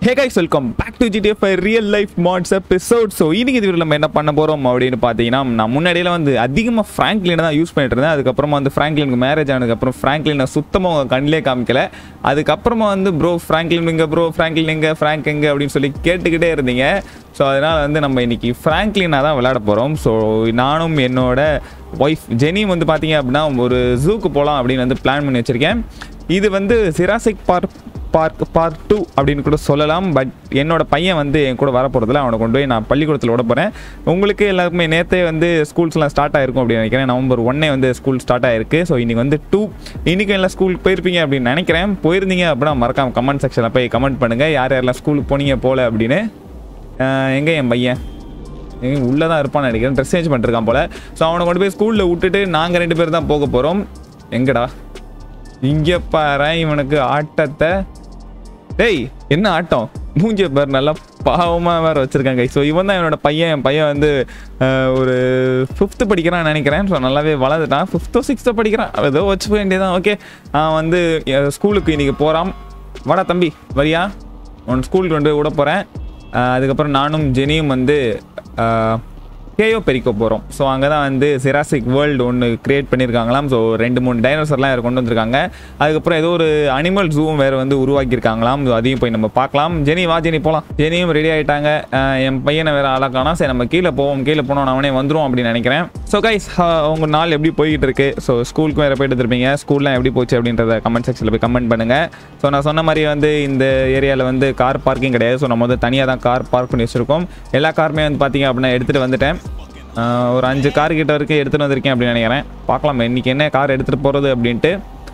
Hey guys welcome back to GTF real life mods episode so இன்னைக்கு இது நம்ம என்ன பண்ண போகிறோம் அப்படின்னு பார்த்தீங்கன்னா நான் முன்னாடியில வந்து அதிகமாக ஃப்ராங்க்லினை தான் யூஸ் பண்ணிட்டு இருந்தேன் அதுக்கப்புறமா வந்து ஃப்ராங்க்லினுக்கு மேரேஜ் ஆனதுக்கப்புறம் ஃப்ராங்க்லினை சுத்தமாக உங்கள் கண்ணிலே காமிக்கல அதுக்கப்புறமா வந்து ப்ரோ ஃப்ராங்க்லின் எங்க ப்ரோ ஃப்ராங்க்லின் எங்க ஃப்ராங்க் எங்க அப்படின்னு சொல்லி கேட்டுக்கிட்டே இருந்தீங்க ஸோ அதனால் வந்து நம்ம இன்னைக்கு ஃப்ராங்க்லினாக தான் விளையாட போகிறோம் ஸோ நானும் என்னோட ஒய்ஃப் ஜெனியும் வந்து பார்த்தீங்க அப்படின்னா ஒரு ஜூக்கு போகலாம் அப்படின்னு வந்து பிளான் பண்ணி வச்சுருக்கேன் இது வந்து Jurassic park park part two அப்படின்னு கூட சொல்லலாம் பட் என்னோட பையன் வந்து என் கூட வர போகிறதுல அவனை கொண்டு போய் நான் பள்ளிக்கூடத்தில் விட போகிறேன் உங்களுக்கு எல்லாருக்குமே நேற்றே வந்து ஸ்கூல்ஸ்லாம் ஸ்டார்ட் ஆயிருக்கும் அப்படின்னு நினைக்கிறேன் நவம்பர் ஒன்னே வந்து ஸ்கூல் ஸ்டார்ட் ஆயிருக்கு ஸோ இன்றைக்கி வந்து டூ இன்றைக்கி எல்லாம் ஸ்கூலுக்கு போயிருப்பீங்க அப்படின்னு நினைக்கிறேன் போயிருந்தீங்க அப்படின்னா மறக்காம கமெண்ட் செக்ஷனில் போய் கமெண்ட் பண்ணுங்கள் யார் யாரெல்லாம் ஸ்கூலுக்கு போனீங்க போல அப்படின்னு எங்கே என் பையன் எங்க உள்ளே தான் இருப்பான்னு நினைக்கிறேன் ட்ரெஸ் சேஞ்ச் பண்ணிருக்கான் போல ஸோ அவனை கொண்டு போய் ஸ்கூலில் விட்டுட்டு நாங்கள் ரெண்டு பேர் தான் போக போகிறோம் எங்கடா இங்கே பாரு இவனுக்கு ஆட்டத்தை டேய் என்ன ஆட்டம் மூஞ்சிய பாரு நல்லா பாவமாக வேறு வச்சுருக்காங்க ஸோ இவன் தான் என்னோட பையன் என் பையன் வந்து அஹ், ஒரு ஃபிஃப்த்து படிக்கிறான்னு நினைக்கிறேன் ஸோ நல்லாவே வளர்ந்துட்டான் ஃபிஃப்த்தோ சிக்ஸ்த்தோ படிக்கிறான் ஏதோ வச்சு போக வேண்டியதான் ஓகே நான் வந்து என் ஸ்கூலுக்கு இன்றைக்கி போகிறான் வாடா தம்பி வரியா உன் ஸ்கூலுக்கு கொண்டு போய் விட போகிறேன் அதுக்கப்புறம் நானும் ஜெனியும் வந்து அஹ், கேயோ பெரிக்க போகிறோம் ஸோ அங்கே தான் வந்து சிராசிக் வேர்ல்டு ஒன்று கிரியேட் பண்ணியிருக்காங்களாம் ஸோ ரெண்டு மூணு டைனோசர்லாம் வேறு கொண்டு வந்திருக்காங்க அதுக்கப்புறம் ஏதோ ஒரு அனிமல் ஜூவும் வேறு வந்து உருவாக்கியிருக்காங்களாம் ஸோ அதையும் போய் நம்ம பார்க்கலாம் ஜெனி வா ஜெனி போகலாம் ஜெனியும் ரெடி ஆகிட்டாங்க என் பையனை வேறு அழகானா சரி நம்ம கீழே போவோம் கீழே போனோம் அவனே வந்துடும் அப்படின்னு நினைக்கிறேன் ஸோ கைஸ் உங்கள் நாள் எப்படி போய்கிட்டு இருக்கு ஸோ ஸ்கூலுக்கு வேறு போயிட்டு இருப்பீங்க ஸ்கூல்லாம் எப்படி போச்சு அப்படின்றத கமெண்ட் செக்ஷனில் போய் கமெண்ட் பண்ணுங்கள் ஸோ நான் சொன்ன மாதிரி வந்து இந்த ஏரியாவில் வந்து கார் பார்க்கிங் கிடையாது ஸோ நம்ம வந்து தனியாக தான் கார் பார்க் பண்ணி வச்சுருக்கோம் எல்லா காருமே வந்து பார்த்தீங்க அப்படின்னா எடுத்துகிட்டு வந்துட்டேன் ஆஹ் ஒரு அஞ்சு கார் கிட்ட வரைக்கும் எடுத்துகிட்டு வந்திருக்கேன் அப்படின்னு நினைக்கிறேன் பார்க்கலாம் இன்றைக்கி என்ன கார் எடுத்துகிட்டு போகிறது அப்படின்ட்டு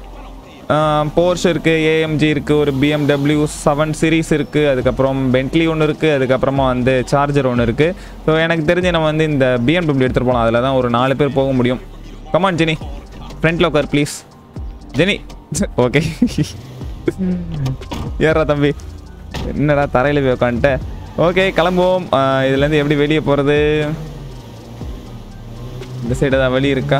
போர்ஷ் இருக்குது ஏஎம்ஜி இருக்குது ஒரு பிஎம்டபிள்யூ செவன் சீரிஸ் இருக்குது அதுக்கப்புறம் பென்ட்லி ஒன்று இருக்குது அதுக்கப்புறமா வந்து சார்ஜர் ஒன்று இருக்குது ஸோ எனக்கு தெரிஞ்சு நம்ம வந்து இந்த பிஎம்டபிள்யூ எடுத்துகிட்டு போகலாம் அதில் தான் ஒரு நாலு பேர் போக முடியும் கமான் ஜெனி ஃப்ரண்ட்டில் உட்கார் ப்ளீஸ் ஜெனி ஓகே ஏறா தம்பி என்னடா தரையில் போய் உட்காந்துட்ட ஓகே கிளம்புவோம் ஆஹ் இதுலேருந்து எப்படி வெளியே போகிறது இந்த சைடு தான் வழி இருக்கா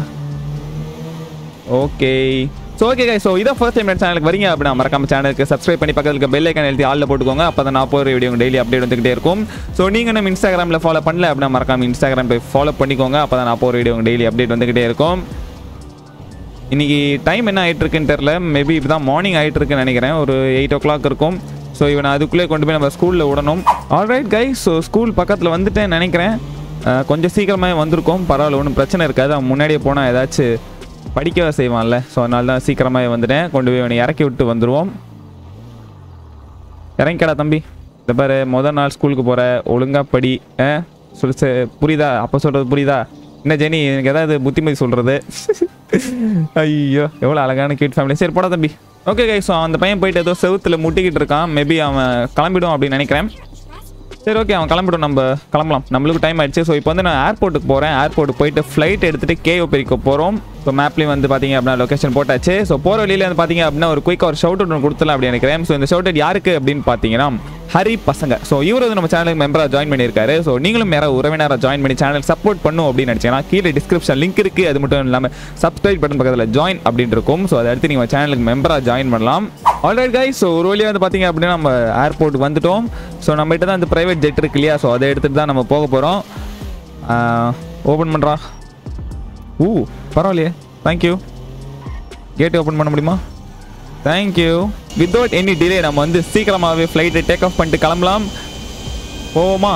ஓகே ஸோ ஓகே ஸோ இதான் ஃபர்ஸ்ட் டைம் சேனலுக்கு வரீங்க அப்படின்னா மறக்காம சேனலுக்கு சப்ஸ்கிரைப் பண்ணி பக்கத்துல இருக்க பெல் ஐக்கான் எழுதி ஆளில் போட்டுக்கோங்க அப்போ தான் நான் போகிற வீடியோ டெய்லி அப்டேட் வந்துகிட்டே இருக்கும் ஸோ நீங்கள் நம்ம இன்ஸ்டாகிராமில் ஃபாலோ பண்ணல அப்படின்னா மறக்காம இன்ஸ்டாகிராம் போய் ஃபாலோ பண்ணிக்கோங்க அப்போ தான் நான் போகிற வீடியோ டெய்லி அப்டேட் வந்துகிட்டே இருக்கும் இன்னைக்கு டைம் என்ன ஆயிட்டு இருக்குன்னு தெரில மேபி இப்போ தான் மார்னிங் ஆயிட்டு இருக்குன்னு நினைக்கிறேன் ஒரு எயிட் ஓ கிளாக் இருக்கும் ஸோ இவனை அதுக்குள்ளே கொண்டு போய் நம்ம ஸ்கூலில் விடணும் ஆல்ரைட் கை ஸோ ஸ்கூல் பக்கத்தில் வந்துட்டேன்னு நினைக்கிறேன் அஹ், கொஞ்சம் சீக்கிரமாகவே வந்திருக்கோம் பரவாயில்ல ஒன்றும் பிரச்சனை இருக்காது அவன் முன்னாடியே போனால் ஏதாச்சும் படிக்கவே செய்வான்ல ஸோ அதனால தான் சீக்கிரமாகவே வந்துட்டேன் கொண்டு போய் இவனை இறக்கி விட்டு வந்துடுவோம் இறங்கிக்கடா தம்பி இந்த பாரு முதல் நாள் ஸ்கூலுக்கு போகிற ஒழுங்காக படி ஆ சொல்லு சே- புரியுதா அப்போ சொல்கிறது புரியுதா என்ன ஜெனி எனக்கு ஏதாவது புத்திமதி சொல்கிறது ஐயோ எவ்வளோ அழகான கியூட் ஃபேமிலி சரி போடா தம்பி ஓகே கை ஸோ அந்த பையன் போயிட்டு ஏதோ செவுத்துல முட்டிக்கிட்டு இருக்கான் மேபி அவன் கிளம்பிடும் அப்படின்னு நினைக்கிறேன் சரி ஓகே அவன் கிளம்பிடும் நம்ம கிளம்பலாம் நம்மளுக்கு டைம் ஆயிடுச்சு ஸோ இப்போ வந்து நான் ஏர்போர்ட்டுக்கு போகிறேன் ஏர்போர்ட்டுக்கு போயிட்டு ஃப்ளைட் எடுத்துகிட்டு கேஓ பெரிக்க போகிறோம் ஸோ மேப்லேயும் வந்து பார்த்தீங்க அப்படின்னா லொக்கேஷன் போட்டாச்சு ஸோ போகிற வழியில வந்து பார்த்தீங்க அப்படின்னா ஒரு குயிக்காக ஒரு ஷவுட் ஒன்று கொடுத்தலாம் அப்படின்னு நினைக்கிறேன் ஸோ இந்த ஷவுட் யாருக்கு அப்படின்னு பார்த்தீங்கன்னா ஹரி பசங்க ஸோ இவர் வந்து நம்ம சேனலுக்கு மெம்பராக ஜாயின் பண்ணியிருக்காரு ஸோ நீங்களும் யாராவது உறவினராக ஜாயின் பண்ணி சேனல் சப்போர்ட் பண்ணும் அப்படின்னு நினச்சிங்கன்னா கீழே டிஸ்கிரிப்ஷன் லிங்க் இருக்குது அது மட்டும் இல்லாமல் சப்ஸ்கிரைப் பட்டன் பக்கத்தில் ஜாயின் அப்படின்னு இருக்கும் ஸோ அதை அடுத்து நீங்கள் சேனலுக்கு மெம்பராக ஜாயின் பண்ணலாம் ஆல்ரைட் கைஸ் ஸோ ஒரு வழியாக வந்து பார்த்தீங்க அப்படின்னா நம்ம ஏர்போர்ட்டுக்கு வந்துட்டோம் ஸோ நம்மகிட்ட தான் இந்த ப்ரைவேட் ஜெட் இருக்கு இல்லையா ஸோ அதை எடுத்துகிட்டு தான் நம்ம போக போகிறோம் ஓப்பன் பண்ணுறா ஊ பரவாயில்லையே தேங்க்யூ கேட் ஓப்பன் பண்ண முடியுமா தேங்க்யூ வித்தவுட் எனி டிலே நம்ம வந்து சீக்கிரமாகவே ஃப்ளைட்டை டேக் ஆஃப் பண்ணிட்டு கிளம்பலாம் போவோமா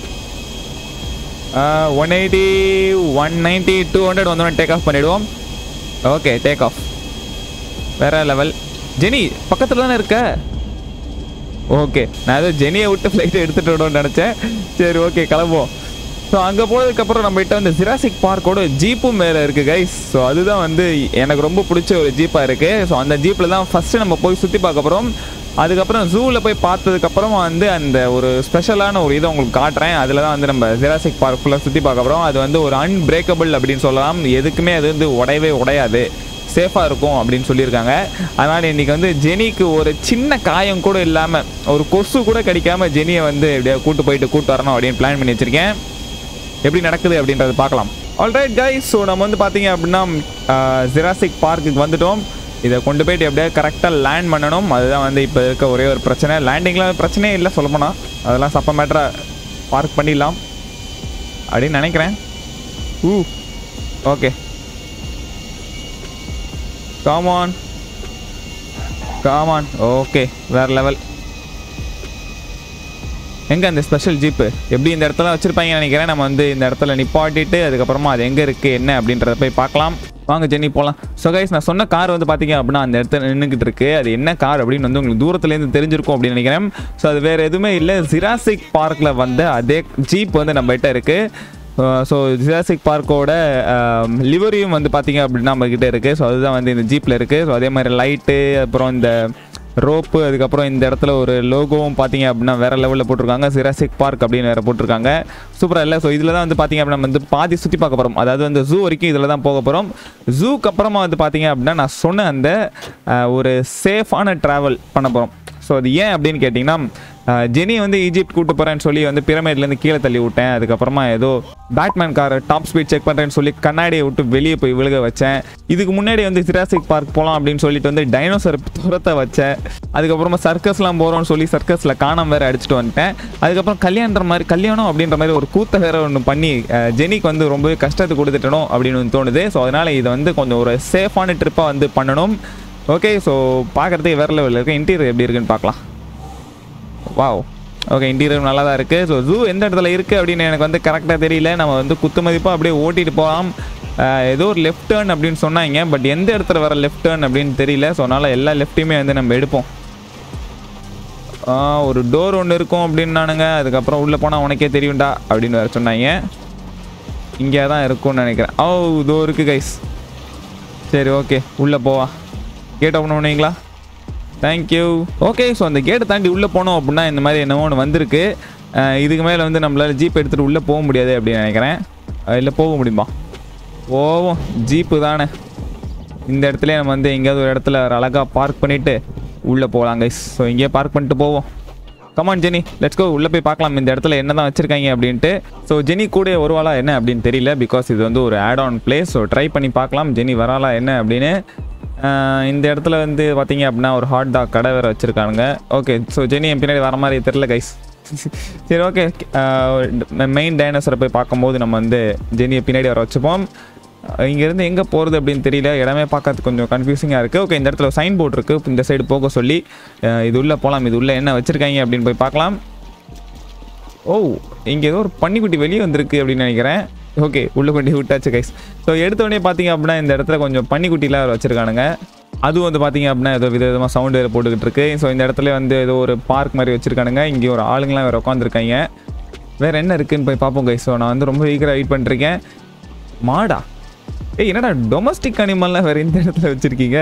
one eighty one ninety two hundred வந்தோடனே டேக் ஆஃப் பண்ணிவிடுவோம் ஓகே டேக் ஆஃப் வேற லெவல் ஜெனி பக்கத்தில் தானே இருக்க ஓகே நான் ஏதோ ஜெனியை விட்டு ஃப்ளைட்டை எடுத்துகிட்டு விடணும்னு நினச்சேன் சரி ஓகே கிளம்புவோம் ஸோ அங்கே போனதுக்கப்புறம் நம்மகிட்ட வந்து ஜிராசிக் பார்க்கோட ஜீப்பும் மேலே இருக்குது கைஸ் ஸோ அதுதான் வந்து எனக்கு ரொம்ப பிடிச்ச ஒரு ஜீப்பாக இருக்குது ஸோ அந்த ஜீப்பில் தான் ஃபஸ்ட்டு நம்ம போய் சுற்றி பார்க்க போகிறோம் அதுக்கப்புறம் ஜூவில் போய் பார்த்ததுக்கப்புறம் வந்து அந்த ஒரு ஸ்பெஷலான ஒரு இதை உங்களுக்கு காட்டுறேன் அதில் தான் வந்து நம்ம ஜிராசிக் பார்க் ஃபுல்லாக சுற்றி பார்க்க போகிறோம் அது வந்து ஒரு அன்பிரேக்கபிள் அப்படின்னு சொல்லலாம் எதுக்குமே அது வந்து உடையவே உடையாது சேஃபாக இருக்கும் அப்படின்னு சொல்லியிருக்காங்க அதனால் இன்றைக்கி வந்து ஜெனிக்கு ஒரு சின்ன காயம் கூட இல்லாமல் ஒரு கொசு கூட கிடைக்காம ஜெனியை வந்து எப்படியா கூட்டு போயிட்டு கூட்டு வரணும் அப்படின்னு பிளான் பண்ணி வச்சுருக்கேன் எப்படி நடக்குது அப்படின்றத பார்க்கலாம் ஆல்ரைட் கைஸ் ஸோ நம்ம வந்து பார்த்தீங்க அப்படின்னா ஜிராசிக் பார்க்குக்கு வந்துட்டோம் இதை கொண்டு போயிட்டு எப்படியா கரெக்டாக லேண்ட் பண்ணணும் அதுதான் வந்து இப்போ இருக்க ஒரே ஒரு பிரச்சனை லேண்டிங்லாம் பிரச்சனையே இல்லை சொல்லப்போனால் அதெல்லாம் சப்ப மேட்டராக பார்க் பண்ணிடலாம் அப்படின்னு நினைக்கிறேன் ஊ okay come on come on level எங்கே அந்த ஸ்பெஷல் ஜீப்பு எப்படி இந்த இடத்துல வச்சுருப்பாங்கன்னு நினைக்கிறேன் நம்ம வந்து இந்த இடத்துல நிப்பாட்டிட்டு அதுக்கப்புறமா அது எங்கே இருக்குது என்ன அப்படின்றத போய் பார்க்கலாம் வாங்க ஜென்னி போகலாம் ஸோ கைஸ் நான் சொன்ன கார் வந்து பார்த்தீங்க அப்படின்னா அந்த இடத்துல நின்றுக்கிட்டு இருக்கு அது என்ன கார் அப்படின்னு வந்து உங்களுக்கு தூரத்துலேருந்து தெரிஞ்சிருக்கும் அப்படின்னு நினைக்கிறேன் ஸோ அது வேறு எதுவுமே இல்லை ஜிராசிக் பார்க்கில் வந்த அதே ஜீப் வந்து நம்ம கிட்ட இருக்குது ஸோ ஜிராசிக் பார்க்கோட லிவரியும் வந்து பார்த்தீங்க அப்படின்னா நம்மக்கிட்ட இருக்குது ஸோ அதுதான் வந்து இந்த ஜீப்பில் இருக்குது ஸோ அதே மாதிரி லைட்டு அப்புறம் இந்த ரோப்பு அதுக்கப்புறம் இந்த இடத்துல ஒரு லோகோவும் பார்த்தீங்க அப்படின்னா வேறு லெவலில் போட்டிருக்காங்க சிராசிக் பார்க் அப்படின்னு வேறு போட்டிருக்காங்க சூப்பராக இல்லை ஸோ இதில் தான் வந்து பார்த்தீங்க அப்படின்னா நம்ம வந்து பாதி சுற்றி பார்க்க போகிறோம் அதாவது வந்து ஜூ வரைக்கும் இதில் தான் போக போகிறோம் ஜூக்கு அப்புறமா வந்து பார்த்தீங்க அப்படின்னா நான் சொன்ன அந்த அஹ், ஒரு சேஃபான ட்ராவல் பண்ண போகிறோம் ஸோ அது ஏன் அப்படின்னு கேட்டிங்கன்னா அஹ், ஜெனி வந்து ஈஜிப்ட் கூட்டு போகிறேன்னு சொல்லி வந்து பிரமிட்லேருந்து கீழே தள்ளி விட்டேன் அதுக்கப்புறமா ஏதோ Batman car top speed check பண்ணுறேன்னு சொல்லி கண்ணாடியை விட்டு வெளியே போய் விழுக வச்சேன் இதுக்கு முன்னாடி வந்து ஜிராசிக் பார்க் போகலாம் அப்படின்னு சொல்லிட்டு வந்து டைனோசர் துரத்த வச்சேன் அதுக்கப்புறமா சர்க்கஸ்லாம் போகிறோம்னு சொல்லி சர்க்கஸில் காணாம வேற அடிச்சுட்டு வந்துட்டேன் அதுக்கப்புறம் கல்யாணன்ற மாதிரி கல்யாணம் அப்படின்ற மாதிரி ஒரு கூத்த வேற ஒன்று பண்ணி அஹ், ஜெனிக்கு வந்து ரொம்பவே கஷ்டத்தை கொடுத்துட்டணும் அப்படின்னு வந்து தோணுது ஸோ அதனால் இதை வந்து கொஞ்சம் ஒரு சேஃபான ட்ரிப்பாக வந்து பண்ணணும் ஓகே ஸோ பார்க்குறதுக்கு வேறு லெவலில் இருக்குது இன்டீரியர் எப்படி இருக்குன்னு பார்க்கலாம் வாவ் ஓகே இன்டீரியர் நல்லா தான் இருக்குது ஸோ ஜூ எந்த இடத்துல இருக்குது அப்படின்னு எனக்கு வந்து கரெக்டாக தெரியல நம்ம வந்து குத்து மதிப்பாக அப்படியே ஓட்டிட்டு போகலாம் அஹ் ஏதோ ஒரு லெஃப்ட் டேர்ன் அப்படின்னு சொன்னாங்க பட் எந்த இடத்துல வர லெஃப்ட் டேர்ன் அப்படின்னு தெரியல ஸோ அதனால் எல்லா லெஃப்ட்டையுமே வந்து நம்ம எடுப்போம் ஆ, ஒரு டோர் ஒன்று இருக்கும் அப்படின்னானுங்க அதுக்கப்புறம் உள்ளே போனால் உனக்கே தெரியும்டா அப்படின்னு வேறு சொன்னாங்க இங்கே தான் இருக்கும்னு நினைக்கிறேன் ஓ இதோ இருக்குது கைஸ் சரி ஓகே உள்ளே போவா கேட் ஓப்பன் பண்ணுவீங்களா தேங்க்யூ ஓகே ஸோ அந்த கேட்டை தாண்டி உள்ளே போனோம் அப்படின்னா இந்த மாதிரி என்னவோ ஒன்று வந்திருக்கு அஹ் இதுக்கு மேலே வந்து நம்மளால் ஜீப் எடுத்துகிட்டு உள்ளே போக முடியாது அப்படின்னு நினைக்கிறேன் இல்லை போக முடியுமா போவோம் ஜீப்பு தானே இந்த இடத்துல நம்ம வந்து எங்கேயாவது ஒரு இடத்துல அழகாக பார்க் பண்ணிவிட்டு உள்ளே போகலாம் கைஸ் ஸோ இங்கேயே பார்க் பண்ணிட்டு போவோம் கமான் ஜெனி லெட்ஸ் கோ உள்ளே போய் பார்க்கலாம் இந்த இடத்துல என்ன தான் வச்சுருக்காங்க அப்படின்ட்டு ஸோ ஜெனி கூட வருவாளா என்ன அப்படின்னு தெரியல பிகாஸ் இது வந்து ஒரு add on place so try பண்ணி பார்க்கலாம் ஜெனி வராளா என்ன அப்படின்னு ஆஹ் இந்த இடத்துல வந்து பார்த்தீங்க அப்படின்னா ஒரு ஹாட் டாக் கடை வேறு வச்சுருக்காங்க ஓகே ஸோ ஜெனி என் பின்னாடி வர மாதிரி தெரில கைஸ் சரி ஓகே மெயின் டைனோசரை போய் பார்க்கும்போது நம்ம வந்து ஜெனியை பின்னாடி வர வச்சுப்போம் இங்கேருந்து எங்கே போகிறது அப்படின்னு தெரியல இடமே பார்க்கறதுக்கு கொஞ்சம் கன்ஃபியூசிங்காக இருக்குது ஓகே இந்த இடத்துல சைன் போர்டு இருக்குது இந்த சைடு போக சொல்லி அஹ் இது உள்ளே போகலாம் இது உள்ளே என்ன வச்சுருக்காங்க அப்படின்னு போய் பார்க்கலாம் ஓ இங்கே ஏதோ ஒரு பன்னிக்குட்டி வெளியே வந்திருக்கு அப்படின்னு நினைக்கிறேன் ஓகே உள்ளே கொண்டு விட்டாச்சு கைஸ் ஸோ எடுத்தோடனே பார்த்தீங்க அப்படின்னா இந்த இடத்துல கொஞ்சம் பன்னிக்குட்டிலாம் வச்சுருக்கானுங்க அதுவும் வந்து பார்த்தீங்க அப்படின்னா ஏதோ விதவிதமாக சவுண்டு வேறு போட்டுக்கிட்டு இருக்கு ஸோ இந்த இடத்துல வந்து ஏதோ ஒரு பார்க் மாதிரி வச்சுருக்கானுங்க இங்கே ஒரு ஆளுங்களாம் வேறு உட்காந்துருக்காங்க வேறு என்ன இருக்குன்னு போய் பார்ப்போம் கைஸ் ஸோ நான் வந்து ரொம்ப ஈகராக வெயிட் பண்ணிருக்கேன் மாடா ஏய் என்னடா டொமஸ்டிக் அனிமல்லாம் வேறு இந்த இடத்துல வச்சுருக்கீங்க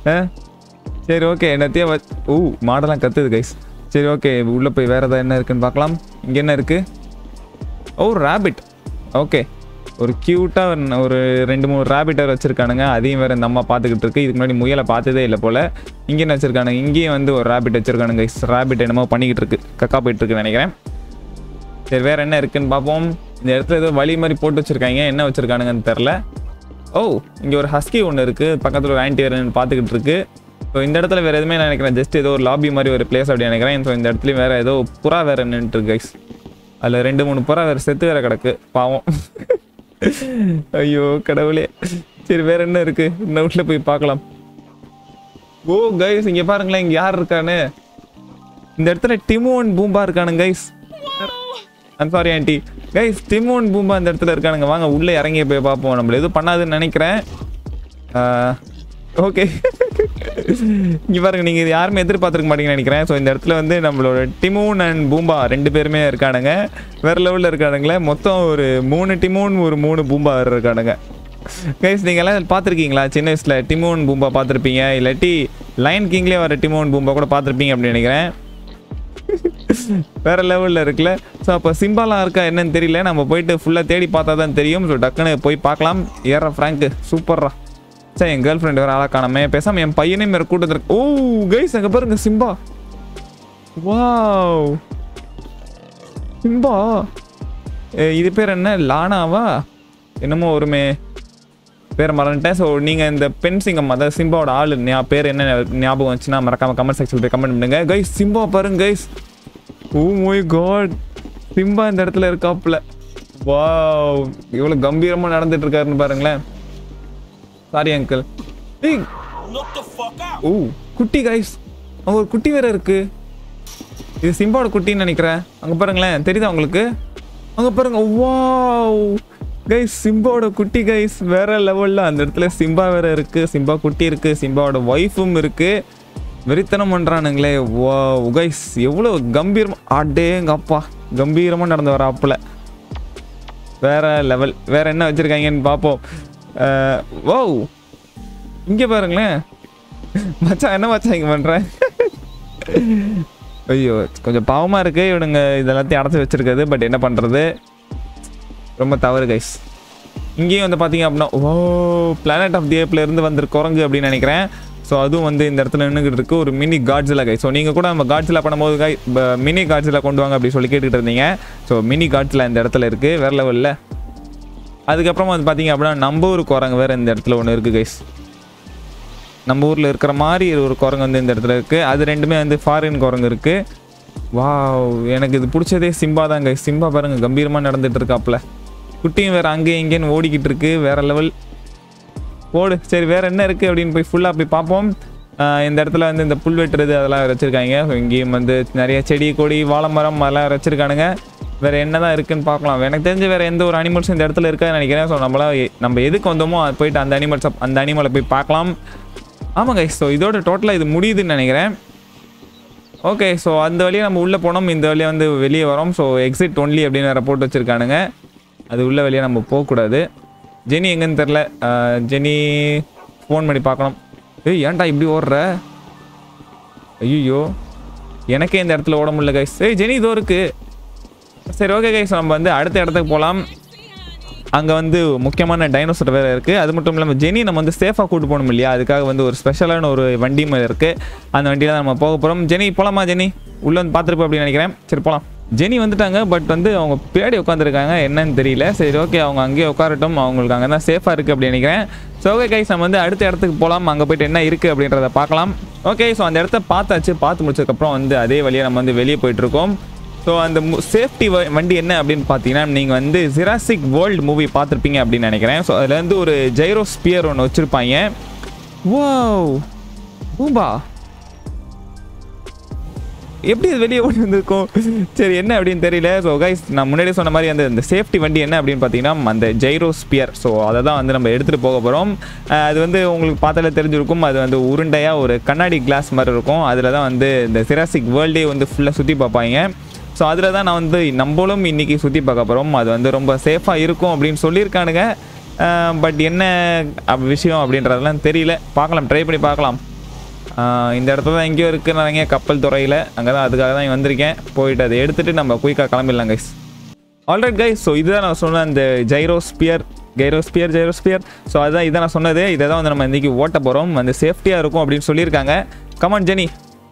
சரி ஓகே என்னத்தையும் வச் ஓ மாடெல்லாம் கத்துது கைஸ் சரி ஓகே உள்ளே போய் வேறு ஏதாவது என்ன இருக்குன்னு பார்க்கலாம் இங்கே என்ன இருக்குது ஓ ரேபிட் ஓகே ஒரு க்யூட்டாக ஒரு ரெண்டு மூணு ரேபிட்டர் வச்சுருக்கானுங்க அதையும் வேறு இந்த அம்மா பார்த்துக்கிட்டு இருக்கு இதுக்கு முன்னாடி முயலை பார்த்ததே இல்லை போல் இங்கே என்ன வச்சுருக்கானுங்க இங்கேயும் வந்து ஒரு ரேபிட் வச்சுருக்கானுங்க ரேபிட் என்னமோ பண்ணிக்கிட்டு இருக்கு கக்கா போயிட்டு இருக்குன்னு நினைக்கிறேன் சரி வேறு என்ன இருக்குன்னு பார்ப்போம் இந்த இடத்துல ஏதோ வழி மாதிரி போட்டு வச்சுருக்காங்க என்ன வச்சுருக்கானுங்கன்னு தெரில ஓ இங்கே ஒரு ஹஸ்கி ஒன்று இருக்குது பக்கத்தில் ஒரு ஆன்டி வேறு பார்த்துக்கிட்டு இருக்கு ஸோ இந்த இடத்துல வேறு எதுவுமே நான் நினைக்கிறேன் ஜஸ்ட் ஏதோ ஒரு லாபி மாதிரி ஒரு பிளேஸ் அப்படி நினைக்கிறேன் ஸோ இந்த இடத்துலையும் வேறு ஏதோ புறா வேறு நின்றுட்டு கைஸ் அதில் ரெண்டு மூணு புறா வேறு செத்து வேறு கிடக்கு பாவம் ஐயோ கடவுளே சரி வேற என்ன இருக்கு இந்த வீட்டில் போய் பார்க்கலாம் ஓ கைஸ் இங்கே பாருங்களேன் இங்கே யார் இருக்கான்னு இந்த இடத்துல டிமோன் பூம்பா இருக்கானுங்க guys I'm sorry aunty guys Timon Pumbaa இந்த இடத்துல இருக்கானுங்க வாங்க உள்ளே இறங்கி போய் பார்ப்போம் நம்மள எதுவும் பண்ணாதுன்னு நினைக்கிறேன் ஓகே இங்கே பாருங்க நீங்கள் இது யாருமே எதிர்பார்த்துருக்க மாட்டீங்கன்னு நினைக்கிறேன் ஸோ இந்த இடத்துல வந்து நம்மளோட டிமோன் அண்ட் பூம்பா ரெண்டு பேருமே இருக்கானுங்க வேறு லெவலில் இருக்கானுங்களே மொத்தம் ஒரு மூணு டிமோன் ஒரு மூணு பூம்பா வேறு இருக்கானுங்க கைஸ் நீங்கள்லாம் பார்த்துருக்கீங்களா சின்ன வயசில் டிமோன் பூம்பா பார்த்துருப்பீங்க இல்லாட்டி லைன் கிங்லேயே வர டிமோன் பூம்பா கூட பார்த்துருப்பீங்க அப்படின்னு நினைக்கிறேன் வேற லெவலில் இருக்குல்ல ஸோ அப்போ சிம்பாலாம் இருக்கா என்னன்னு தெரியல நம்ம போயிட்டு ஃபுல்லாக தேடி பார்த்தா தான் தெரியும் ஸோ டக்குன்னு போய் பார்க்கலாம் ஏற ஃப்ராங்க்கு சூப்பர்ரா சரி என் கேர்ள் ஃப்ரெண்ட் வேறு ஆளாக காணாமே பேசாமல் என் பையனையும் வேறு கூட்டத்தில் ஓ கைஸ் அங்கே பாருங்க சிம்பா வாவ் சிம்பா ஏ, இது பேர் என்ன லானாவா என்னமோ வருமே பேர் மறந்துட்டேன் ஸோ நீங்கள் இந்த பெண் சிங்கம் அதாவது சிம்பாவோட ஆள் ஞா பேர் என்ன ஞாபகம் வந்துச்சுன்னா மறக்காம கமெண்ட் செக்ஷன் போய் கமெண்ட் பண்ணுங்க கைஸ் சிம்பா பாருங்க guys oh my God Simba இந்த இடத்துல இருக்காப்புல வாவ் இவ்வளோ கம்பீரமாக நடந்துட்டு இருக்காருன்னு பாருங்களேன் சாரி அங்கிள் ஏய் Knock the fuck out. Oh குட்டி கைஸ் அங்க ஒரு குட்டி வேற இருக்கு இது சிம்பாவோட குட்டின்னு நினைக்கிறேன் அங்க பாருங்களேன் தெரியுதா உங்களுக்கு அங்க பாருங்க வாவ் கைஸ் சிம்பாவோட குட்டி கைஸ் வேற லெவல்ல அந்த இடத்துல சிம்பா வேற இருக்கு சிம்பா குட்டி இருக்கு சிம்பாவோட ஒய்ஃபும் இருக்கு வெறித்தனம் பண்றானுங்களே வா கைஸ் எவ்வளோ கம்பீரமா அடேங்க அப்பா கம்பீரமா நடந்து வர ஆப்புல வேற லெவல் வேற என்ன வச்சிருக்காங்கன்னு பார்ப்போம் ஓ இங்க பாருங்களேன் மச்சான் என்ன மச்சான் இங்க பண்ற ஐயோ கொஞ்சம் பாவமா இருக்கு இவனுங்க இதெல்லாத்தையும் அடைச்சி வச்சிருக்கிறது பட் என்ன பண்றது ரொம்ப தவறு கைஸ் இங்கேயும் வந்து பார்த்தீங்க அப்படின்னா ஓ பிளானட் ஆஃப் தி ஏப்ல இருந்து வந்திரு குரங்கு அப்படின்னு நினைக்கிறேன் ஸோ அதுவும் வந்து இந்த இடத்துல நின்றுக்கிட்டு இருக்கு ஒரு மினி காட்ஸில் கை ஸோ நீங்கள் கூட நம்ம காட்ஸில் பண்ணும்போது கை மினி காட்ஸில் கொண்டு வாங்க அப்படி சொல்லி கேட்டுக்கிட்டு இருந்தீங்க ஸோ மினி காட்ஸில் இந்த இடத்துல இருக்குது வேற லெவலில் அதுக்கப்புறமா வந்து பார்த்தீங்க அப்படின்னா நம்ம ஊர் குரங்கு வேறு இந்த இடத்துல ஒன்று இருக்குது கைஸ் நம்ம ஊரில் இருக்கிற மாதிரி ஒரு குரங்கு வந்து இந்த இடத்துல இருக்குது அது ரெண்டுமே வந்து ஃபாரின் குரங்கு இருக்குது வாவ் எனக்கு இது பிடிச்சதே சிம்பா தான் கைஸ் சிம்பா பாருங்க கம்பீரமாக நடந்துட்டு இருக்காப்புல குட்டியும் வேறு அங்கேயும் இங்கேயும் ஓடிக்கிட்டு இருக்கு வேற லெவல் ஓடு சரி வேற என்ன இருக்குது அப்படின்னு போய் ஃபுல்லாக போய் பார்ப்போம் ஆஹ் இந்த இடத்துல வந்து இந்த புல் வெட்டுறது அதெல்லாம் வச்சுருக்காங்க ஸோ இங்கேயும் வந்து நிறைய செடி கொடி வாழை மரம் அதெல்லாம் வச்சுருக்கானுங்க வேற என்னதான் இருக்குன்னு பார்க்கலாம் எனக்கு தெரிஞ்சு வேற எந்த ஒரு அனிமல்ஸும் இந்த இடத்துல இருக்காதுன்னு நினைக்கிறேன் ஸோ நம்மளா எ- நம்ம எதுக்கு வந்தோமோ அது போயிட்டு அந்த அனிமல்ஸை அந்த அனிமலை போய் பார்க்கலாம் ஆமாங்க ஸோ இதோட டோட்டலாக இது முடியுதுன்னு நினைக்கிறேன் ஓகே ஸோ அந்த வழியாக நம்ம உள்ளே போனோம் இந்த வழியாக வந்து வெளியே வரோம் ஸோ எக்ஸிட் ஒன்லி அப்படின்னு வேறு போட்டு வச்சுருக்கானுங்க அது உள்ள வழியாக நம்ம போகக்கூடாது ஜெனி எங்கன்னு தெரில ஜெனி ஃபோன் பண்ணி பார்க்கணும் ஏய் ஏன்டா இப்படி ஓடுற ஐயோ எனக்கே இந்த இடத்துல ஓட முடியல கைஸ் ஏய் ஜெனி இதோ இருக்கு சரி ஓகே கைஸ் நம்ம வந்து அடுத்த இடத்துக்கு போகலாம் அங்கே வந்து முக்கியமான டைனோசர் வேறு இருக்குது அது மட்டும் இல்லாமல் ஜெனி நம்ம வந்து சேஃபாக கூட்டு போகணும் இல்லையா அதுக்காக வந்து ஒரு ஸ்பெஷலான ஒரு வண்டியும் இருக்குது அந்த வண்டியில் தான் நம்ம போக போகிறோம் ஜெனி போகலாமா ஜெனி உள்ளே வந்து பார்த்துருப்போம் அப்படின்னு நினைக்கிறேன் சரி போகலாம் ஜெனி வந்துட்டாங்க பட் வந்து அவங்க பின்னாடி உட்காந்துருக்காங்க என்னன்னு தெரியல சரி ஓகே அவங்க அங்கேயே உட்காரட்டும் அவங்களுக்கு அங்கே தான் சேஃபாக இருக்குது அப்படின்னு நினைக்கிறேன் ஸோ ஓகே கைஸ் நம்ம வந்து அடுத்த இடத்துக்கு போகலாம் அங்கே போயிட்டு என்ன இருக்குது அப்படின்றத பார்க்கலாம் ஓகே ஸோ அந்த இடத்த பார்த்தாச்சு பார்த்து முடிச்சதுக்கப்புறம் வந்து அதே வழியாக நம்ம வந்து வெளியே போயிட்டுருக்கோம் ஸோ அந்த சேஃப்டி வண்டி என்ன அப்படின்னு பார்த்தீங்கன்னா நீங்கள் வந்து ஜிராசிக் வேர்ல்டு மூவி பார்த்துருப்பீங்க அப்படின்னு நினைக்கிறேன் ஸோ அதில் வந்து ஒரு ஜைரோ ஸ்பியர் ஒன்று வச்சுருப்பாங்க வாவ் பூம்பா எப்படி இது வெளியே ஓடி வந்திருக்கும் சரி என்ன அப்படின்னு தெரியல ஸோ கைஸ் நான் முன்னாடியே சொன்ன மாதிரி அந்த இந்த சேஃப்டி வண்டி என்ன அப்படின்னு பார்த்தீங்கன்னா அந்த ஜைரோ ஸ்பியர் ஸோ அதை தான் வந்து நம்ம எடுத்துகிட்டு போக போகிறோம் அது வந்து உங்களுக்கு பார்த்தாலே தெரிஞ்சிருக்கும் அது வந்து உருண்டையாக ஒரு கண்ணாடி கிளாஸ் மாதிரி இருக்கும் அதில் தான் வந்து இந்த சிராசிக் வேர்ல்டே வந்து ஃபுல்லாக சுற்றி பார்ப்பாங்க ஸோ அதில் தான் நான் வந்து நம்மளும் இன்றைக்கி சுற்றி பார்க்க போகிறோம் அது வந்து ரொம்ப சேஃபாக இருக்கும் அப்படின்னு சொல்லியிருக்கானுங்க பட் என்ன அப் விஷயம் அப்படின்றதெல்லாம் தெரியல பார்க்கலாம் ட்ரை பண்ணி பார்க்கலாம் ஆஹ் இந்த இடத்துல தான் எங்கேயோ இருக்குறாங்க கப்பல் துறையில் அங்கே தான் அதுக்காக தான் இங்க வந்திருக்கேன் போயிட்டு அதை எடுத்துகிட்டு நம்ம குயிக்காக கிளம்பிடலாம் கைஸ் ஆல்ரைட் கைஸ் ஸோ இதுதான் நான் சொன்ன அந்த ஜைரோஸ்பியர் கைரோஸ்பியர் ஜைரோஸ்பியர் ஸோ அதுதான் இதை நான் சொன்னது இதை தான் வந்து நம்ம இன்றைக்கி ஓட்ட போகிறோம் வந்து சேஃப்டியாக இருக்கும் அப்படின்னு சொல்லியிருக்காங்க கமான் ஜெனி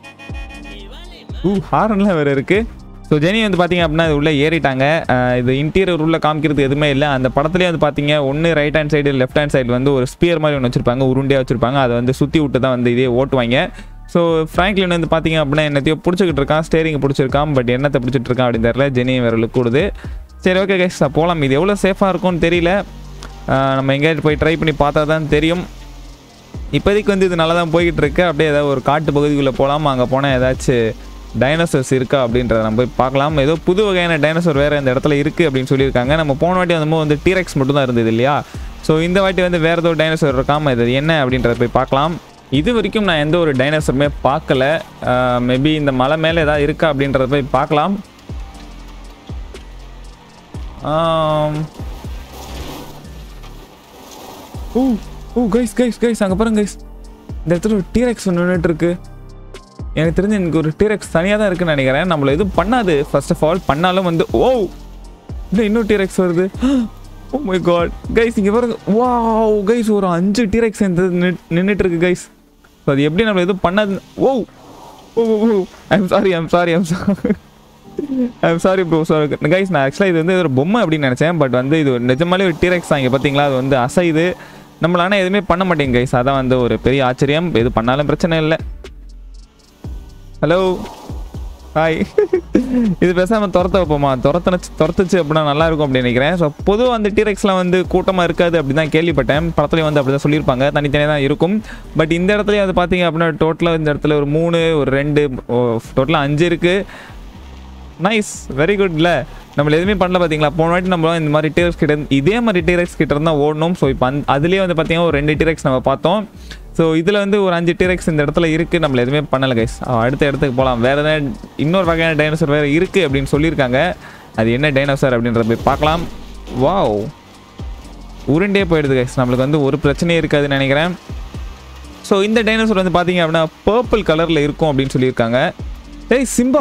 ஊ ஹாரன்லாம் வேறு இருக்குது ஸோ ஜெனி வந்து பார்த்தீங்க அப்படின்னா இது உள்ளே ஏறிட்டாங்க அஹ் இது இன்டீரியர் உள்ள காமிக்கிறது எதுவுமே இல்லை அந்த படத்துலேயே வந்து பார்த்தீங்க ஒன்று right hand side left hand side வந்து ஒரு ஸ்பியர் மாதிரி ஒன்று வச்சிருப்பாங்க உருண்டையாக வச்சிருப்பாங்க அதை வந்து சுற்றி விட்டு தான் வந்து இதே ஓட்டுவாங்க ஸோ ஃப்ராங்க்லின் வந்து பார்த்தீங்க அப்படின்னா என்னத்தையோ பிடிச்சிக்கிட்டு இருக்கான் ஸ்டேரிங் பிடிச்சிருக்கான் பட் என்னத்தை பிடிச்சிட்டு இருக்கான் அப்படின்னு தெரியல ஜெனி வேறு லுக் கொடுது சரி ஓகே கைஸ் போகலாம் இது எவ்வளோ சேஃபாக இருக்கும்னு தெரியல அஹ் நம்ம எங்கேயாவது போய் ட்ரை பண்ணி பார்த்தா தான் தெரியும் இப்போதைக்கு வந்து இது நல்லா தான் போய்கிட்டு இருக்கு அப்படியே ஏதாவது ஒரு காட்டு பகுதிக்குள்ளே போகலாம் அங்கே போனால் ஏதாச்சும் டைனோசர்ஸ் இருக்கா அப்படின்றத நம்ம போய் பார்க்கலாம் ஏதோ புது வகையான டைனோசர் வேறு இந்த இடத்துல இருக்குது அப்படின்னு சொல்லியிருக்காங்க நம்ம போன வாட்டி வந்தபோது வந்து டீரெக்ஸ் மட்டும் தான் இருந்தது இல்லையா ஸோ இந்த வாட்டி வந்து வேறு ஏதோ டைனோசர் இருக்காம இது என்ன அப்படின்றத போய் பார்க்கலாம் இது வரைக்கும் நான் எந்த ஒரு டைனோசருமே பார்க்கல மேபி இந்த மலை மேலே ஏதாவது இருக்கா அப்படின்றத போய் பார்க்கலாம் ஆம். Oh oh guys guys guys அங்கே பாருங்க கைஸ் இந்த இடத்துல ஒரு டீரெக்ஸ் ஒன்று நின்றுட்டு இருக்கு எனக்கு தெரிஞ்சு எனக்கு ஒரு டீரெக்ஸ் தனியாக தான் இருக்குன்னு நினைக்கிறேன் நம்மள எதுவும் பண்ணாது ஃபர்ஸ்ட் ஆஃப் ஆல் பண்ணாலும் வந்து ஓ இல்லை இன்னும் டீரெக்ஸ் வருது ஓ மை காட் கைஸ் இங்கே பாருங்க வாவ் கைஸ் ஒரு அஞ்சு டீரெக்ஸ் நின்றுட்டு இருக்கு கைஸ் ஸோ அது எப்படி நம்மள எதுவும் பண்ணாது ஓ ஓ ஓ I'm sorry I'm sorry I'm sorry I'm sorry bro sorry guys நான் ஆக்சுவலாக இது வந்து ஒரு பொம்மை அப்படின்னு நினச்சேன் பட் வந்து இது ஒரு நிஜமாலே ஒரு டீரெக்ஸ் தான் இங்கே பார்த்தீங்களா அது வந்து அசைது நம்மள ஆனால் எதுவுமே பண்ண மாட்டேங்க கைஸ் அதான் வந்து ஒரு பெரிய ஆச்சரியம் எது பண்ணாலும் பிரச்சனை இல்லை ஹலோ ஹாய் இது பேசாமல் துரத்த வைப்போமா துரத்துனச்சு துரத்துச்சு அப்படின்னா நல்லா இருக்கும் அப்படின்னு நினைக்கிறேன் ஸோ பொதுவாக அந்த டீரெக்ஸ்லாம் வந்து கூட்டமாக இருக்காது அப்படி தான் கேள்விப்பட்டேன் படத்துலையும் வந்து அப்படி தான் சொல்லியிருப்பாங்க தனித்தனியாக தான் இருக்கும் பட் இந்த இடத்துலையும் அது பார்த்தீங்க அப்படின்னா டோட்டலாக இந்த இடத்துல ஒரு மூணு ஒரு ரெண்டு டோட்டலாக அஞ்சு இருக்குது நைஸ் வெரி குட்ல நம்ம எதுவுமே பண்ணல பார்த்தீங்களா போன வாட்டி நம்ம இந்த மாதிரி டீரெக்ஸ் கிட்ட இருந்து- இதே மாதிரி டீரெக்ஸ் கிட்ட இருந்தால் ஓடணும் ஸோ இப்போ அந்த அதுலேயே வந்து பார்த்தீங்கன்னா ஒரு ரெண்டு டீரெக்ஸ் நம்ம பார்த்தோம் ஸோ இதில் வந்து ஒரு அஞ்சு டீரெக்ஸ் இந்த இடத்துல இருக்குது நம்மள எதுவுமே பண்ணலை கைஸ் அடுத்த இடத்துக்கு போகலாம் வேறு எதாவது இன்னொரு வகையான டைனோசர் வேறு இருக்குது அப்படின்னு சொல்லியிருக்காங்க அது என்ன டைனோசர் அப்படின்றத போய் பார்க்கலாம் வாவ் உருண்டே போயிடுது கைஸ் நம்மளுக்கு வந்து ஒரு பிரச்சனையும் இருக்காதுன்னு நினைக்கிறேன் ஸோ இந்த டைனோசர் வந்து பார்த்தீங்க அப்படின்னா பர்பிள் கலரில் இருக்கும் அப்படின்னு சொல்லியிருக்காங்க டேய் சிம்பா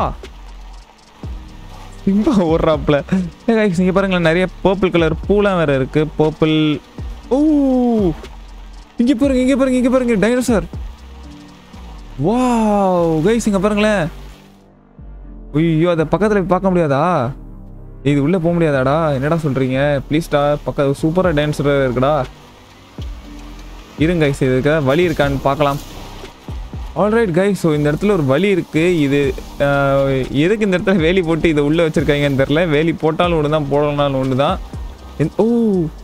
சிம்பா ஓடுறாப்புல கைஸ் இங்கே பாருங்களேன் நிறைய பர்பிள் கலர் பூலாம் வேறு இருக்குது பர்பிள் ஓ இங்கே பாருங்க இங்கே பாருங்க இங்கே பாருங்க டைனோசர் வாவ் கைஸ் இங்கே பாருங்களேன் ஐயோ அதை பக்கத்தில் போய் பார்க்க முடியாதா இது உள்ளே போக முடியாதாடா என்னடா சொல்கிறீங்க ப்ளீஸ்டா பக்க சூப்பராக டைனோசர் இருக்குடா இருங்க கைஸ் இதுக்கு வழி இருக்கான்னு பார்க்கலாம் ஆல்ரைட் கைஸ் ஸோ இந்த இடத்துல ஒரு வழி இருக்குது இது ஆஹ், எதுக்கு இந்த இடத்துல வேலி போட்டு இதை உள்ளே வச்சுருக்காங்கன்னு தெரில வேலி போட்டாலும் ஒன்று தான் போடலனாலும் ஒன்று தான் இந்த- ஓ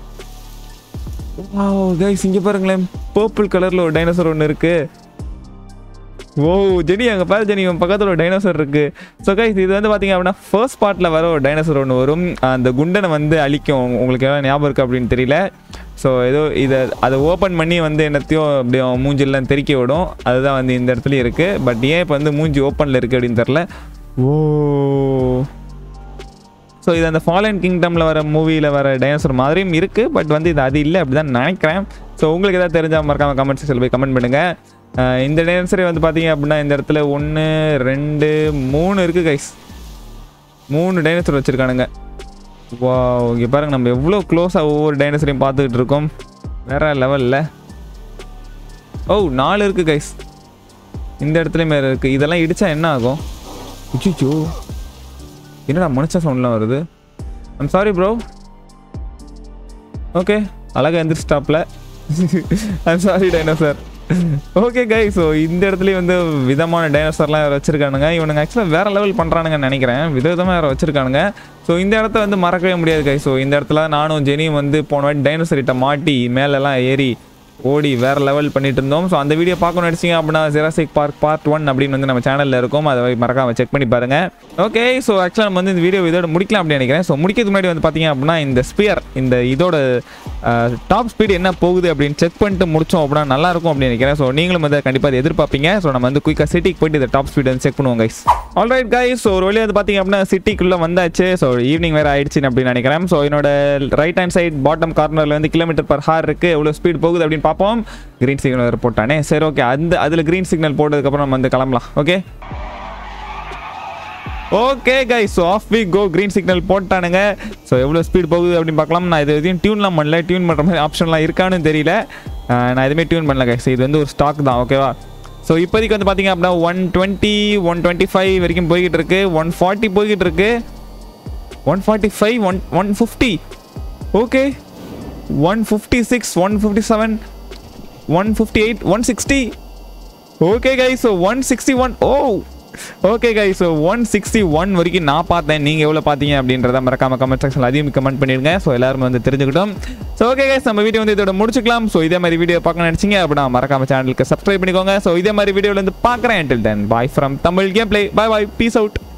கைஸ் இங்கே பாருங்களேன் பர்பிள் கலரில் ஒரு டைனோசர் ஒன்று இருக்குது ஓ ஜெனி அங்கே பாரு ஜெனி உன் பக்கத்தில் ஒரு டைனோசர் இருக்கு ஸோ கைஸ் இது வந்து பார்த்தீங்க அப்படின்னா ஃபர்ஸ்ட் பார்ட்டில் வர ஒரு டைனோசர் ஒன்று வரும் அந்த குண்டனை வந்து அழிக்கும் உங்களுக்கு எல்லாம் ஞாபகம் இருக்கு அப்படின்னு தெரியல ஸோ ஏதோ இதை அதை ஓப்பன் பண்ணி வந்து என்னத்தையும் அப்படியே அவன் மூஞ்சிலாம் தெறிக்க விடும் அதுதான் வந்து இந்த இடத்துல இருக்குது பட் ஏன் இப்போ வந்து மூஞ்சி ஓப்பனில் இருக்குது அப்படின்னு தெரில ஓ ஸோ இது அந்த ஃபாலன் கிங்டமில் வர மூவியில் வர டைனோசர் மாதிரியும் இருக்குது பட் வந்து இது அது இல்லை அப்படி தான் நினைக்கிறேன் ஸோ உங்களுக்கு எதாவது தெரிஞ்சால் மறக்காம கமெண்ட் செக்ஷனில் போய் கமெண்ட் பண்ணுங்கள் இந்த டைனோசரே வந்து பார்த்தீங்க அப்படின்னா இந்த இடத்துல ஒன்று ரெண்டு மூணு இருக்குது கைஸ் மூணு டைனோசர் வச்சுருக்கானுங்க வா இங்கே பாருங்க நம்ம எவ்வளோ க்ளோஸாக ஒவ்வொரு டைனோசரையும் பார்த்துக்கிட்டு இருக்கோம் வேற லெவலில் ஓ நாலு இருக்குது கைஸ் இந்த இடத்துலையும் வேறு இருக்குது இதெல்லாம் இடித்தா என்ன ஆகும் உச்சிச்சோ என்னடா மனுஷ சவுண்ட்லாம் வருது ஐம் சாரி ப்ரோ ஓகே அழகாக எந்திரிச்சிட்டாப்ல I'm sorry dinosaur okay guy so இந்த இடத்துலயும் வந்து விதமான டைனோசர்லாம் வேறு வச்சிருக்கானுங்க இவனுங்க ஆக்சுவலாக வேற லெவல் பண்ணுறானுங்கன்னு நினைக்கிறேன் விதவிதமாக வேறு வச்சிருக்கானுங்க ஸோ இந்த இடத்த வந்து மறக்கவே முடியாது கை ஸோ இந்த இடத்துல நானும் ஜெனியும் வந்து போன வாட்டி டைனோசர்கிட்ட மாட்டி மேலெல்லாம் ஏறி ஓடி வேற லெவல் பண்ணிட்டு இருந்தோம் ஸோ அந்த வீடியோ பார்க்கணும் நினச்சிங்க அப்படின்னா ஜெராசிக் பார்க் பார்ட் ஒன் அப்படின்னு வந்து நம்ம சேனலில் இருக்கும் அதை மறக்காம செக் பண்ணி பாருங்க ஓகே ஸோ ஆக்சுவலாக நம்ம வந்து இந்த வீடியோ இதோட முடிக்கலாம் அப்படின்னு நினைக்கிறேன் ஸோ முடிக்கிறதுக்கு முன்னாடி வந்து பார்த்தீங்க அப்படின்னா இந்த ஸ்பியர் இந்த இதோட டாப் ஸ்பீடு என்ன போகுது அப்படின்னு செக் பண்ணிட்டு முடிச்சோம் அப்படின்னா நல்லா இருக்கும் அப்படின்னு நினைக்கிறேன் ஸோ நீங்களும் வந்து கண்டிப்பாக அதை எதிர்பார்ப்பீங்க ஸோ நம்ம வந்து குயிக்காக சிட்டிக்கு போயிட்டு இந்த டாப் ஸ்பீடு வந்து செக் பண்ணுவோம் கைஸ் ஆல்ரைட் கைஸ் ஸோ ஒரு வழியாக வந்து பார்த்தீங்க அப்படின்னா சிட்டிக்குள்ளே வந்தாச்சு ஸோ ஈவினிங் வேறு ஆயிடுச்சு அப்படின்னு நினைக்கிறேன் ஸோ என்னோட ரைட் ஹேண்ட் சைட் பாட்டம் கார்னரில் வந்து கிலோமீட்டர் பர் ஹார் இருக்குது எவ்வளோ ஸ்பீட் போகுது அப்படின்னு பார்ப்போம் க்ரீன் சிக்னல் வேறு போட்டானே சரி ஓகே அந்த அதில் க்ரீன் சிக்னல் போட்டதுக்கப்புறம் நம்ம வந்து கிளம்பலாம் okay okay guy so off we go green signal போட்டானுங்க ஸோ எவ்வளோ ஸ்பீட் போகுது அப்படின்னு பார்க்கலாம் நான் இது எதையும் டியூன்லாம் பண்ணல டியூன் பண்ணுற மாதிரி ஆப்ஷன்லாம் இருக்கான்னு தெரியல அஹ் நான் எதுவுமே டியூன் பண்ணல கைஸ் இது வந்து ஒரு ஸ்டாக் தான் ஓகேவா ஸோ இப்போதைக்கு வந்து பார்த்தீங்க அப்படின்னா one twenty one twenty five வரைக்கும் போய்கிட்டு இருக்கு ஒன் ஃபார்ட்டி போய்கிட்டு இருக்கு one forty five one one fifty okay one fifty six one fifty seven one fifty eight one sixty okay guy so one sixty one oh okay guy so one sixty one வரைக்கும் நான் பார்த்தேன் நீங்கள் எவ்வளோ பார்த்தீங்க அப்படின்றத மறக்காம comment செக்ஷனில் அதிகம் கமெண்ட் பண்ணிடுங்க ஸோ எல்லாரும் வந்து தெரிஞ்சுக்கிட்டோம் ஸோ ஓகே கைஸ் நம்ம வீடியோ வந்து இதோட முடிச்சுக்கலாம் ஸோ இதே மாதிரி வீடியோ பார்க்க நினச்சிங்க அப்படின்னா மறக்காம சேனலுக்கு சப்ஸ்கிரைப் பண்ணிக்கோங்க ஸோ இதே மாதிரி வீடியோவில் வந்து பார்க்குறேன் until then bye from Tamil game play bye bye peace out